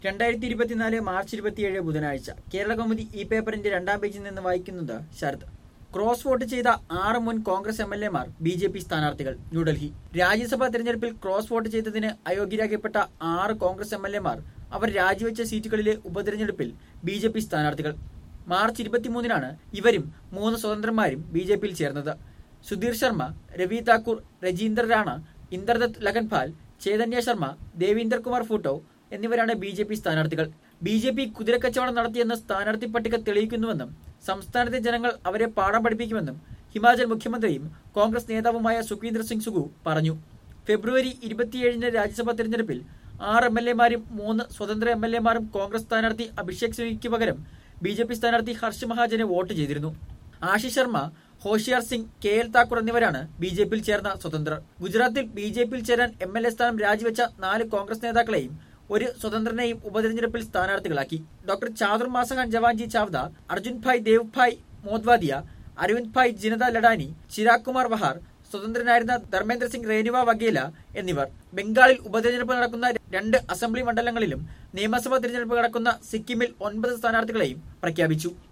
രണ്ടായിരത്തി ഇരുപത്തിനാല് മാർച്ച് ഇരുപത്തിയേഴ് ബുധനാഴ്ച കേരള കൗമുദി ഈ പേപ്പറിന്റെ രണ്ടാം പേജിൽ നിന്ന് വായിക്കുന്നത് ശരത് ക്രോസ് വോട്ട് ചെയ്ത ആറ് മുൻ കോൺഗ്രസ് എം എൽ എമാർ ബി ജെ പി സ്ഥാനാർത്ഥികൾ ന്യൂഡൽഹി രാജ്യസഭാ തെരഞ്ഞെടുപ്പിൽ ക്രോസ് വോട്ട് ചെയ്തതിന് അയോഗ്യരാക്കപ്പെട്ട ആറ് കോൺഗ്രസ് എം എൽ എമാർ അവർ രാജിവെച്ച സീറ്റുകളിലെ ഉപതെരഞ്ഞെടുപ്പിൽ ബി ജെ പി സ്ഥാനാർത്ഥികൾ മാർച്ച് ഇരുപത്തിമൂന്നിനാണ് ഇവരും മൂന്ന് സ്വതന്ത്രന്മാരും ബി ജെ പിയിൽ ചേർന്നത് സുധീർ ശർമ്മ രവി താക്കൂർ രജീന്ദർ റാണ ഇന്ദർദത്ത് ലഖൻപാൽ ചൈതന്യ ശർമ്മ ദേവീന്ദർ കുമാർ ഫൂട്ടോ എന്നിവരാണ് ബി ജെ പി സ്ഥാനാർത്ഥികൾ ബി ജെ പി കുതിരക്കച്ചവടം നടത്തിയെന്ന് സ്ഥാനാർത്ഥി പട്ടിക തെളിയിക്കുന്നുവെന്നും സംസ്ഥാനത്തെ ജനങ്ങൾ അവരെ പാഠം പഠിപ്പിക്കുമെന്നും ഹിമാചൽ മുഖ്യമന്ത്രിയും കോൺഗ്രസ് നേതാവുമായ സുഖീന്ദർ സിംഗ് സുഗു പറഞ്ഞു ഫെബ്രുവരി ഇരുപത്തിയേഴിന് രാജ്യസഭാ തെരഞ്ഞെടുപ്പിൽ ആറ് എം എൽ എമാരും മൂന്ന് സ്വതന്ത്ര എം എൽ എമാരും കോൺഗ്രസ് സ്ഥാനാർത്ഥി അഭിഷേക് സിംഗിക്ക് പകരം ബി ജെ പി സ്ഥാനാർത്ഥി ഹർഷ് മഹാജനെ വോട്ട് ചെയ്തിരുന്നു ആശിഷ് ശർമ്മ ഹോഷിയാർ സിംഗ് കെ എൽ താക്കൂർ എന്നിവരാണ് ബി ജെ പിയിൽ ചേർന്ന സ്വതന്ത്രർ ഗുജറാത്തിൽ ബി ജെ പിയിൽ ചേരാൻ എം എൽ എ സ്ഥാനം രാജിവെച്ച നാല് കോൺഗ്രസ് നേതാക്കളെയും ഒരു സ്വതന്ത്രനെയും ഉപതെരഞ്ഞെടുപ്പിൽ സ്ഥാനാർത്ഥികളാക്കി ഡോക്ടർ ചാതുർ മാസഖാൻ ജവാൻജി ചാവ്ദ അർജുൻ ഭായ് ദേവ് ഭായ് മോദ്വാദിയ അരവിന്ദ് ഭായ് ജിനത ലഡാനി ചിരാഗ് കുമാർ വഹാർ സ്വതന്ത്രനായിരുന്ന ധർമ്മേന്ദ്ര സിംഗ് രേനുവ വഗേല എന്നിവർ ബംഗാളിൽ ഉപതെരഞ്ഞെടുപ്പ് നടക്കുന്ന രണ്ട് അസംബ്ലി മണ്ഡലങ്ങളിലും നിയമസഭാ തെരഞ്ഞെടുപ്പ് നടക്കുന്ന സിക്കിമിൽ ഒൻപത് സ്ഥാനാർത്ഥികളെയും പ്രഖ്യാപിച്ചു